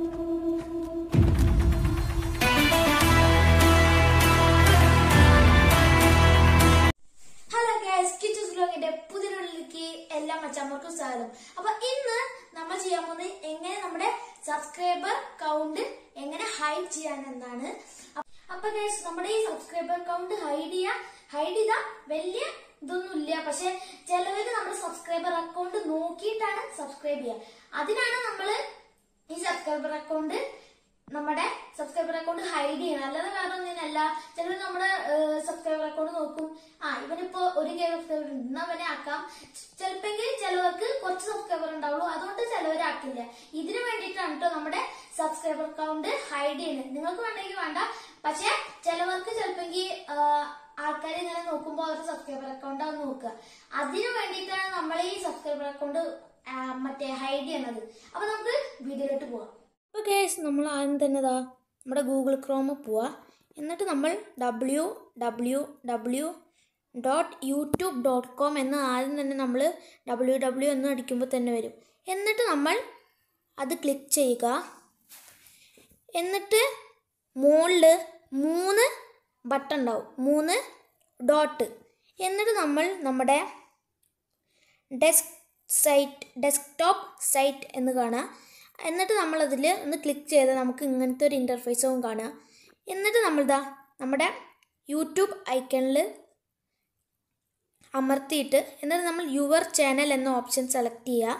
hello guys കിച്ചസ് ബ്ലോഗിന്റെ പുതിയൊരുള്ളിലേക്ക് എല്ലാ മച്ചാന്മാർക്കും സ്വാഗതം അപ്പൊ ഇന്ന് നമ്മൾ ചെയ്യാൻ പോകുന്നത് എങ്ങനെ നമ്മുടെ സബ്സ്ക്രൈബർ കൗണ്ട് എങ്ങനെ ഹൈഡ് ചെയ്യാൻ എന്നാണ് അപ്പ- അപ്പൊ ഗൈസ് നമ്മുടെ ഈ സബ്സ്ക്രൈബർ കൗണ്ട് ഹൈഡ് ചെയ്യാൻ ഹൈഡ് ചെയ്താൽ വലിയ ഇതൊന്നും ഇല്ല പക്ഷെ ചിലവര് നമ്മുടെ സബ്സ്ക്രൈബർ അക്കൗണ്ട് നോക്കിയിട്ടാണ് സബ്സ്ക്രൈബ് ചെയ്യുക അതിനാണ് നമ്മള് ഈ സബ്സ്ക്രൈബർ അക്കൗണ്ട് നമ്മുടെ സബ്സ്ക്രൈബർ അക്കൗണ്ട് ഹൈഡ് ചെയ്യണം അല്ലാതെ വേറെ ഒന്നിനല്ല ചിലർ നമ്മുടെ സബ്സ്ക്രൈബർ അക്കൗണ്ട് നോക്കും ആ ഇവനിപ്പോ ഒരു കെ സബ്സ്ക്രൈബർ ഉണ്ട് എന്നാ അവനെ ആക്കാം ചിലപ്പെങ്കിൽ ചിലവർക്ക് കുറച്ച് സബ്സ്ക്രൈബർ ഉണ്ടാവുള്ളൂ അതുകൊണ്ട് ചിലവർ ആക്കില്ല ഇതിനു വേണ്ടിയിട്ടാണ് കേട്ടോ നമ്മുടെ സബ്സ്ക്രൈബർ അക്കൗണ്ട് ഹൈഡ് ചെയ്യുന്നത് നിങ്ങൾക്ക് വേണ്ടെങ്കിൽ വേണ്ട പക്ഷെ ചിലവർക്ക് ചിലപ്പെങ്കിൽ ആൾക്കാർ ഇങ്ങനെ നോക്കുമ്പോൾ അവരുടെ സബ്സ്ക്രൈബർ അക്കൗണ്ട് ആവും നോക്കുക അതിനു വേണ്ടിയിട്ടാണ് നമ്മൾ ഈ സബ്സ്ക്രൈബർ അക്കൗണ്ട് മറ്റേ ഹൈഡ് ചെയ്യണത് അപ്പൊ നമുക്ക് വീഡിയോയിലോട്ട് പോവാം അപ്പോൾ കേസ് നമ്മൾ ആദ്യം തന്നെ ഇതാ നമ്മുടെ ഗൂഗിൾ ക്രോമിൽ പോവാ എന്നിട്ട് നമ്മൾ W W W dot YouTube dot com എന്ന് ആദ്യം തന്നെ നമ്മൾ ഡബ്ല്യു ഡബ്ല്യു എന്ന് അടിക്കുമ്പോൾ തന്നെ വരും എന്നിട്ട് നമ്മൾ അത് ക്ലിക്ക് ചെയ്യുക എന്നിട്ട് മുകളിൽ മൂന്ന് ബട്ടൺ ഉണ്ടാവും മൂന്ന് ഡോട്ട് എന്നിട്ട് നമ്മൾ നമ്മുടെ ഡെസ്ക് സൈറ്റ് ഡെസ്ക്ടോപ്പ് സൈറ്റ് എന്ന് കാണാം എന്നിട്ട് നമ്മളതിൽ ഒന്ന് ക്ലിക്ക് ചെയ്താൽ നമുക്ക് ഇങ്ങനത്തെ ഒരു ഇൻ്റർഫേസും കാണാം എന്നിട്ട് നമ്മളിതാ നമ്മുടെ യൂട്യൂബ് ഐക്കണിൽ അമർത്തിയിട്ട് എന്നിട്ട് നമ്മൾ യുവർ ചാനൽ എന്ന ഓപ്ഷൻ സെലക്ട് ചെയ്യുക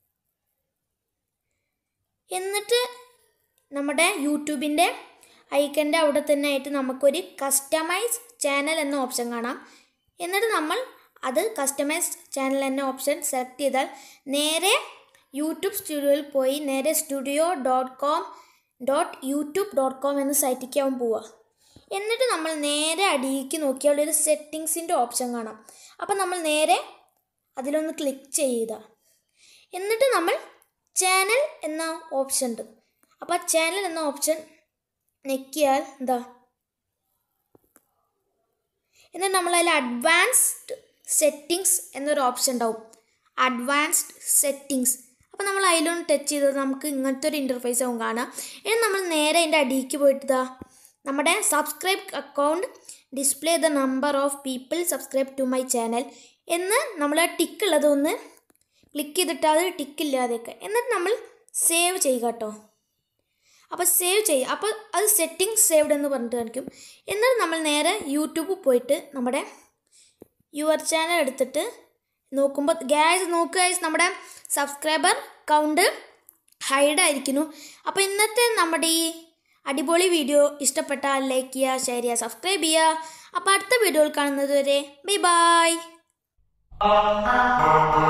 എന്നിട്ട് നമ്മുടെ യൂട്യൂബിൻ്റെ ഐക്കൻ്റെ അവിടെ തന്നെ ആയിട്ട് നമുക്കൊരു കസ്റ്റമൈസ് ചാനൽ എന്ന ഓപ്ഷൻ കാണാം എന്നിട്ട് നമ്മൾ അത് കസ്റ്റമൈസ് ചാനൽ എന്ന ഓപ്ഷൻ സെലക്ട് ചെയ്താൽ നേരെ യൂട്യൂബ് സ്റ്റുഡിയോയിൽ പോയി നേരെ studio dot com dot YouTube dot com എന്ന സൈറ്റിലേക്ക് ആവും പോവുക എന്നിട്ട് നമ്മൾ നേരെ അടിയിലേക്ക് നോക്കിയാൽ ഒരു സെറ്റിങ്സിൻ്റെ ഓപ്ഷൻ കാണാം അപ്പം നമ്മൾ നേരെ അതിലൊന്ന് ക്ലിക്ക് ചെയ്യുക എന്നിട്ട് നമ്മൾ ചാനൽ എന്ന ഓപ്ഷൻ ഉണ്ട് അപ്പോൾ ആ ചാനൽ എന്ന ഓപ്ഷൻ ഞെക്കിയാൽ എന്താ എന്നിട്ട് നമ്മൾ അതിൽ അഡ്വാൻസ്ഡ് സെറ്റിങ്സ് എന്നൊരു ഓപ്ഷൻ ഉണ്ടാവും അഡ്വാൻസ്ഡ് സെറ്റിങ്സ് അപ്പോൾ നമ്മൾ അതിലൊന്ന് ടച്ച് ചെയ്തത് നമുക്ക് ഇങ്ങനത്തെ ഒരു ഇൻ്റർഫേസ് ആവും കാണാം ഇനി നമ്മൾ നേരെ അതിൻ്റെ അടിയിലേക്ക് പോയിട്ട് ഇതാ നമ്മുടെ subscribe account display the number of people subscribe to my channel എന്ന് നമ്മൾ ആ ടിക്ക് ഉള്ളത് ഒന്ന് ക്ലിക്ക് ചെയ്തിട്ട് അത് ടിക്കില്ലാതെയൊക്കെ എന്നിട്ട് നമ്മൾ സേവ് ചെയ്യുക കേട്ടോ അപ്പോൾ സേവ് ചെയ്യുക അപ്പോൾ അത് സെറ്റിംഗ് സേവ്ഡ് എന്ന് പറഞ്ഞിട്ട് കാണിക്കും എന്നിട്ട് നമ്മൾ നേരെ യൂട്യൂബിൽ പോയിട്ട് നമ്മുടെ യുവർ ചാനൽ എടുത്തിട്ട് നോക്കുമ്പോൾ ഗ്യാസ് നോക്കുക guys, നമ്മുടെ സബ്സ്ക്രൈബർ കൗണ്ട് ഹൈഡ് ആയിരിക്കുന്നു അപ്പോൾ ഇന്നത്തെ നമ്മുടെ ഈ അടിപൊളി വീഡിയോ ഇഷ്ടപ്പെട്ടാൽ ലൈക്ക് ചെയ്യുക ഷെയർ ചെയ്യുക സബ്സ്ക്രൈബ് ചെയ്യുക അപ്പോൾ അടുത്ത വീഡിയോയിൽ കാണുന്നത് വരെ ബൈ ബൈ